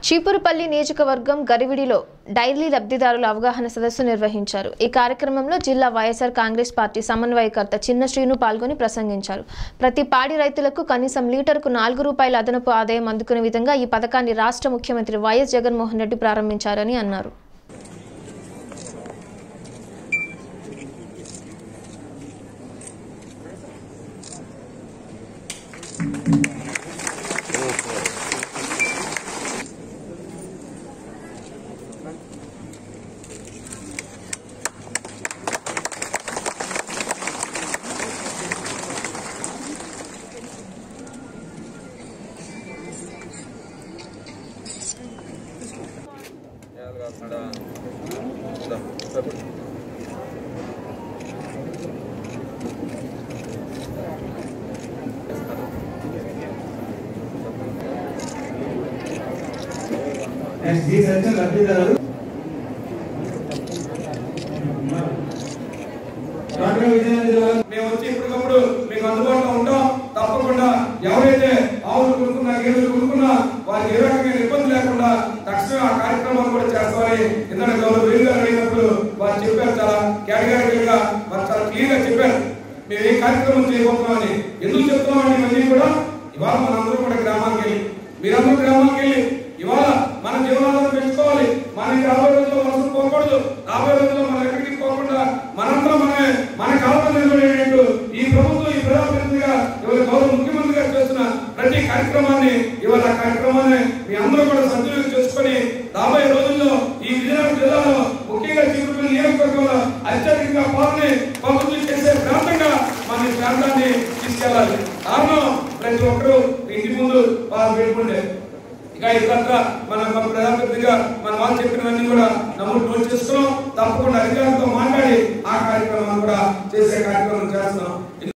చీపురుపల్లి నియోజకవర్గం గరివిడిలో డైలీ లబ్ధిదారుల అవగాహన సదస్సు నిర్వహించారు ఈ కార్యక్రమంలో జిల్లా వైఎస్ఆర్ కాంగ్రెస్ పార్టీ సమన్వయకర్త చిన్న శ్రీను పాల్గొని ప్రసంగించారు ప్రతి పాడి రైతులకు కనీసం లీటర్కు నాలుగు రూపాయల అదనపు ఆదాయం అందుకునే విధంగా ఈ పథకాన్ని రాష్ట్ర ముఖ్యమంత్రి వైఎస్ జగన్మోహన్ రెడ్డి ప్రారంభించారని అన్నారు నెక్స్ట్ ఈ సెక్షన్ లబ్ధిదారు రాష్ట్ర విజయనగరం జిల్లాలో మేము వచ్చి ఇప్పటికప్పుడు మీకు అందుబాటులో ఉంటాం తప్పకుండా ఎవరైతే ఆవులు కొనుక్కున్నా గేదెలు కొనుక్కున్నా వారికి ఏ రకమైన ఇబ్బంది లేకుండా తక్షణమే ఆ కార్యక్రమాలు కూడా చేస్తామని ఇందాక గౌరవ వేలు గారు అడిగినప్పుడు వారు చెప్పారు చాలా కేటగిరికల్ గా వారు చాలా క్లియర్ గా చెప్పారు మేము ఏ కార్యక్రమం చేయబోతున్నామని ఎందుకు చెప్తున్నామండి ఇవన్నీ కూడా ఇవాళ మనందరూ కూడా గ్రామానికి వెళ్ళి మీరందరూ గ్రామానికి వెళ్ళి ఇవాళ మన జీవనాధారం పెంచుకోవాలి మన ఈ రాబోయే రోజుల్లో వలస పోకూడదు రాబోయే రోజుల్లో మనం ఎక్కడికి పోకుండా మనందరం మనమే మన కాలం నిలబడేటట్టు ఈ ప్రభుత్వం ఈ ప్రజాప్రతినిధిగా ఇవాళ గౌరవ ముఖ్యమంత్రి గారు చేస్తున్న ప్రతి కార్యక్రమాన్ని ఇవాళ ఆ కార్యక్రమాన్ని మీ అందరూ కూడా సద్వినియోగం చేసుకొని రాబోయే రోజుల్లో ఈ విజయనగరం జిల్లాలో ముఖ్యంగా చీపురుపల్లి నియోజకవర్గంలో అత్యధికంగా పాలన ప్రభుత్వం చేసే ప్రాంతంగా మన ఈ ప్రాంతాన్ని తీసుకెళ్ళాలి కారణం ప్రతి ఒక్కరూ ఇంటి ముందు వారు పెట్టుకుంటే ఇక ఇదంతా మన మన ప్రజాప్రతినిధిగా మన వాళ్ళు చెప్పినవన్నీ కూడా నమోదు నోట్ చేసుకున్నాం తప్పకుండా అధికారులతో మాట్లాడి ఆ కార్యక్రమాన్ని కూడా చేసే కార్యక్రమం చేస్తున్నాం